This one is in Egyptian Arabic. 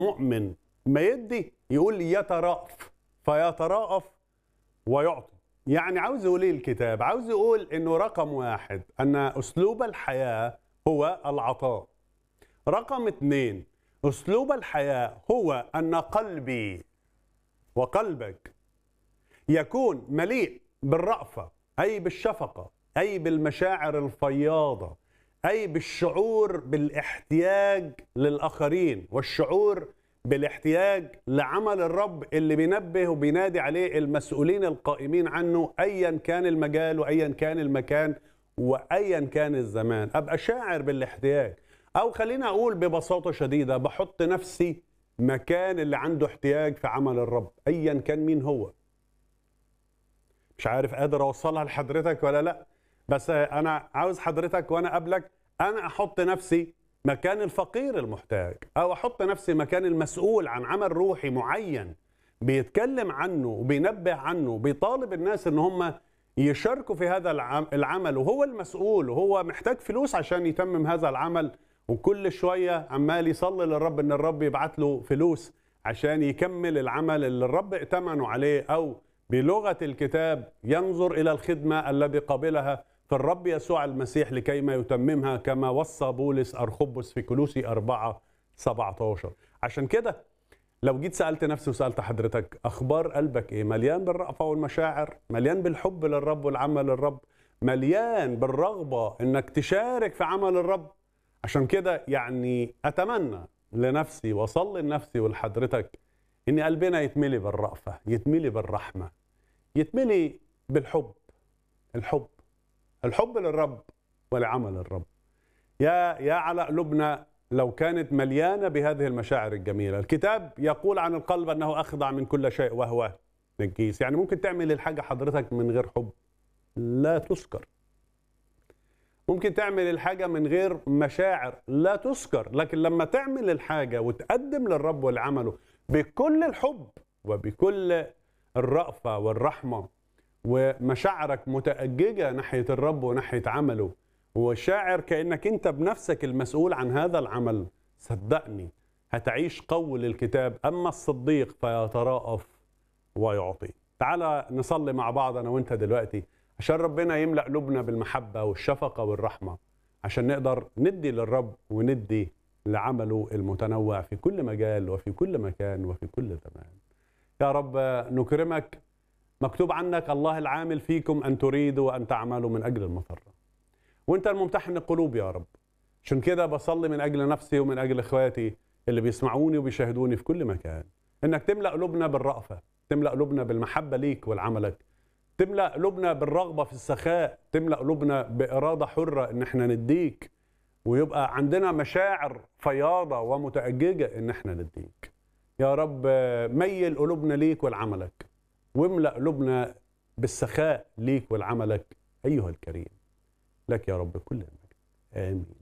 مؤمن ما يدي يقول يترأف فيترأف ويعطي يعني عاوز يقول ايه الكتاب عاوز يقول انه رقم واحد ان اسلوب الحياة هو العطاء رقم اثنين اسلوب الحياة هو ان قلبي وقلبك يكون مليء بالرأفة أي بالشفقة أي بالمشاعر الفياضة أي بالشعور بالاحتياج للآخرين والشعور بالاحتياج لعمل الرب اللي بينبه وبينادي عليه المسؤولين القائمين عنه أيا كان المجال وأيا كان المكان وأيا كان الزمان أبقى شاعر بالاحتياج أو خلينا أقول ببساطة شديدة بحط نفسي مكان اللي عنده احتياج في عمل الرب أيا كان مين هو مش عارف قادر اوصلها لحضرتك ولا لا بس انا عاوز حضرتك وانا قبلك انا احط نفسي مكان الفقير المحتاج او احط نفسي مكان المسؤول عن عمل روحي معين بيتكلم عنه وبينبه عنه وبيطالب الناس ان هم يشاركوا في هذا العمل وهو المسؤول وهو محتاج فلوس عشان يتمم هذا العمل وكل شويه عمال يصلي للرب ان الرب يبعت له فلوس عشان يكمل العمل اللي الرب ائتمنه عليه او بلغة الكتاب ينظر إلى الخدمة الذي قبلها في الرب يسوع المسيح لكيما يتممها كما وصى بولس أرخبس في كلوسي 4 17 عشان كده لو جيت سألت نفسي وسألت حضرتك أخبار قلبك إيه مليان بالرأفة والمشاعر مليان بالحب للرب والعمل للرب مليان بالرغبة إنك تشارك في عمل الرب عشان كده يعني أتمنى لنفسي وصلي لنفسي ولحضرتك إن قلبنا يتملي بالرأفة يتملي بالرحمة يتملي بالحب الحب الحب للرب ولعمل الرب يا يا على قلوبنا لو كانت مليانه بهذه المشاعر الجميله الكتاب يقول عن القلب انه اخضع من كل شيء وهو نجيس يعني ممكن تعمل الحاجه حضرتك من غير حب لا تذكر ممكن تعمل الحاجه من غير مشاعر لا تذكر لكن لما تعمل الحاجه وتقدم للرب ولعمله بكل الحب وبكل الرأفة والرحمة ومشاعرك متأججة ناحية الرب وناحية عمله وشاعر كأنك أنت بنفسك المسؤول عن هذا العمل صدقني هتعيش قول الكتاب أما الصديق فيتراءف ويعطي تعال نصلي مع بعض أنا وأنت دلوقتي عشان ربنا يملأ قلوبنا بالمحبة والشفقة والرحمة عشان نقدر ندي للرب وندي لعمله المتنوع في كل مجال وفي كل مكان وفي كل زمان يا رب نكرمك مكتوب عنك الله العامل فيكم أن تريدوا وأن تعملوا من أجل المسرة وانت الممتحن القلوب يا رب عشان كده بصلي من أجل نفسي ومن أجل إخواتي اللي بيسمعوني وبيشاهدوني في كل مكان إنك تملأ قلوبنا بالرأفة تملأ قلوبنا بالمحبة ليك ولعملك تملأ قلوبنا بالرغبة في السخاء تملأ قلوبنا بإرادة حرة إن احنا نديك ويبقى عندنا مشاعر فياضة ومتأججة إن احنا نديك يا رب ميل قلوبنا ليك ولعملك واملأ قلوبنا بالسخاء ليك ولعملك أيها الكريم لك يا رب كل المجد آمين